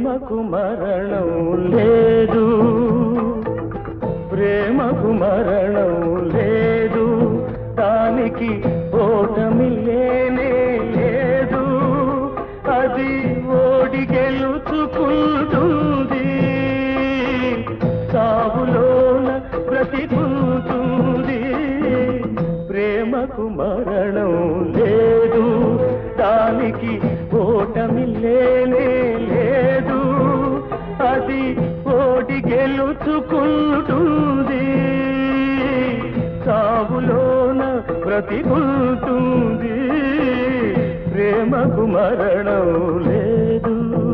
ప్రేమకు మరణం లేదు ప్రేమకు మరణం లేదు దానికి ఓటమి లేనే లేదు అది ఓడి గెలుచుకుంటుంది సాగులోన బ్రతికుంటుంది ప్రేమకు మరణం లేదు దానికి ఓటమి లేనే లేదు అది ఓడి గెలుచుకుంటుంది సాగులోన బ్రతికుంటుంది ప్రేమకు మరణం లేదు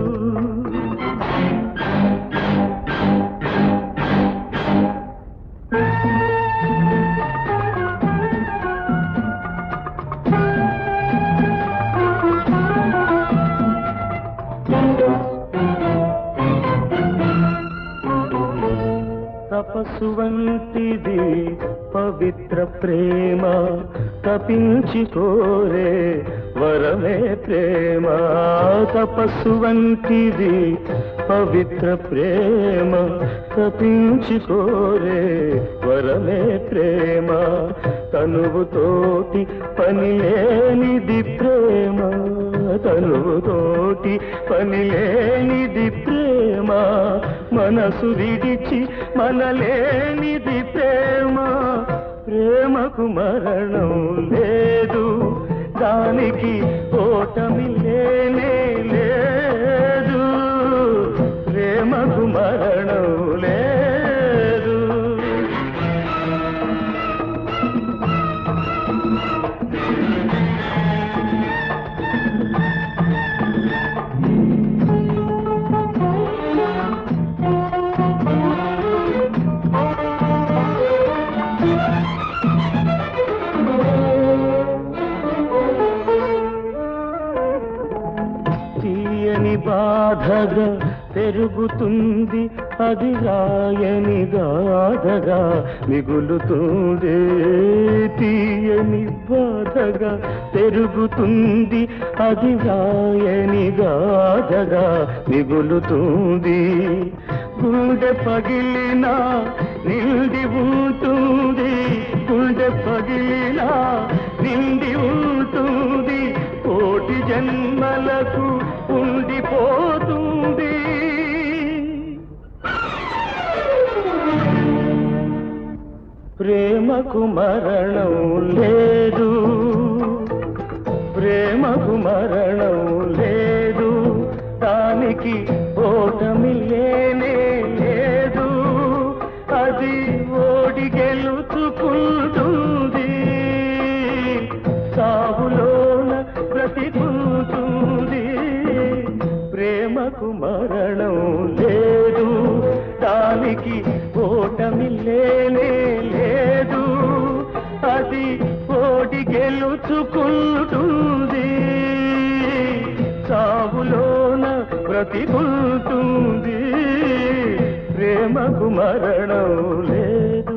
తపస్సు వంటిది పవిత్ర ప్రేమ తపించి కోరే వరమే ప్రేమ తపస్సు వంటిది పవిత్ర ప్రేమ తపించి కోరే వరమే ప్రేమ తనువుతోటి పని లేనిది ప్రేమ తనువుతోటి పని లేనిది ప్రేమ మనసు విడిచి మనలేనిది ప్రేమ ప్రేమకు మరణం లేదు దానికి ఓటమి లేనే లేదు ప్రేమకు మరణం లేదు తీయని బాధగా పెరుగుతుంది అది రాయని గాథగా మిగులుతుంది తీయని బాధగా పెరుగుతుంది అది రాయని గాథగా మిగులుతుంది గుండె పగిలినా నిండి ఉంటుంది గుండె పగిలినా నిండి ఉంటుంది కోటి జన్మలకు ఉండిపోతుంది ప్రేమకు మరణం లేదు ప్రేమకు మరణం లేదు దానికి ఓటమి లేనే లేదు అది ఓడి గెలుచుకుంటుంది సాగులోన బ్రతికుంటుంది ప్రేమకు మరణం లేదు దానికి ఓటమి లేనే లేదు అది ఓడి గెలుచుకుంటుంది సాగులోన బ్రతికుంటుంది ప్రేమకు మరణం లేదు